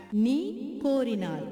நீ கோரினாய்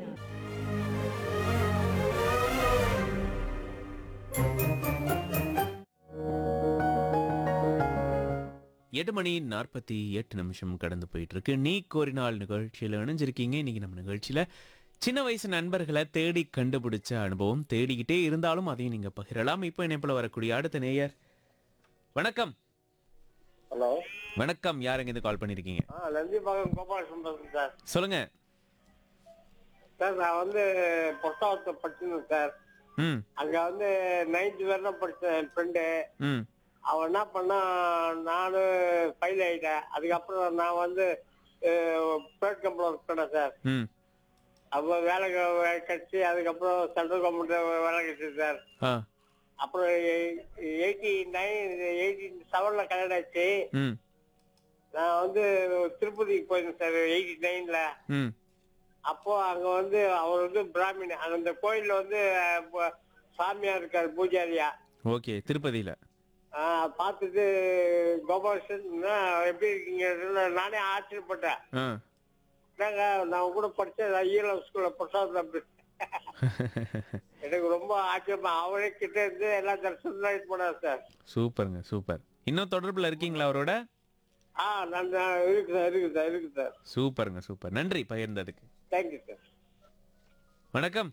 எட்டு மணி நாற்பத்தி எட்டு நிமிஷம் கடந்து போயிட்டு இருக்கு நீ கோரினால் நிகழ்ச்சியில் இணைஞ்சிருக்கீங்க இன்னைக்கு நம்ம நிகழ்ச்சியில சின்ன வயசு நண்பர்களை தேடி கண்டுபிடிச்ச அனுபவம் தேடிக்கிட்டே இருந்தாலும் அதையும் நீங்க பகிரலாம் இப்போ இணைப்புல வரக்கூடிய அடுத்த நேயர் வணக்கம் ஹலோ வணக்கம் யாருங்க இருந்து கால் பண்ணிருக்கீங்க ஆ நந்திபாகம் கோபாலகிருஷ்ணன் பேசுறேன் சார் சொல்லுங்க சார் நான் வந்து புஸ்தகத்தை படிச்சிருந்தேன் சார் ம் அங்க வந்து நைன்த் வரலாம் படிச்சேன் என் ஃப்ரெண்டு ம் அவன் என்ன பண்ணா நானும் ஃபைல் ஆயிட்டேன் அதுக்கப்புறம் நான் வந்து பிரைவேட் கம்பெனி ஒர்க் பண்ணேன் சார் ம் அப்போ வேலை க- கிடைச்சி அதுக்கப்புறம் சென்ட்ரல் கவர்மெண்ட் வேலை கிடைச்சது சார் ஆ அப்புறம் எயிட்டி நைன் எயிட்டி செவன்ல கல்யாணம் ஆச்சு ம் நான் வந்து திருப்பதிக்கு போயிருந்தேன் சார் எயிட்டி நைன்ல ம் அப்போ அங்க வந்து அவர் வந்து பிராமின் அந்த கோயில்ல வந்து அஹ், ப- சாமியார் இருக்காரு பூஜாரியா ஓகே திருப்பதியில ஆஹ், பார்த்துட்டு கோபாலகிருஷ்ணன் எப்படி இருக்கீங்க நானே ஆச்சரியப்பட்டேன் ஆ நாங்க நான் கூட படிச்சேன் ஈழம் ஸ்கூல்ல பிரசாத் எனக்கு ரொம்ப ஆச்சரியமா அவரே கிட்ட இருந்து எல்லா தரிசனம் போனார் சார் சூப்பருங்க சூப்பர் இன்னும் தொடர்புல இருக்கீங்களா அவரோட ஆ நான் நான் இருக்கு சார் இருக்கு சார் இருக்கு சார் சூப்பருங்க சூப்பர் நன்றி பகிர்ந்ததுக்கு தேங்க்யூ சார் வணக்கம்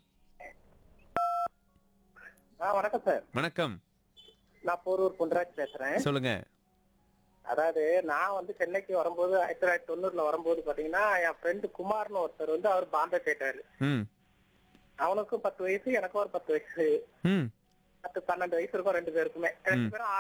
ஆ வணக்கம் சார் வணக்கம் நான் போரூர் பொன்ராஜ் பேசுறேன் சொல்லுங்க அதாவது நான் வந்து சென்னைக்கு வரும்போது ஆயிரத்தி தொள்ளாயிரத்தி தொண்ணூறுல வரும்போது பாத்தீங்கன்னா என் ஃப்ரெண்டு குமார்னு ஒருத்தர் வந்து அவர் பாம்பே போயிட்டாரு ம் அவனுக்கும் பத்து வயசு எனக்கும் ஒரு பத்து வயசு ம் பத்து பன்னெண்டு வயசு இருக்கும் ரெண்டு பேருக்குமே ரெண்டு பேரும்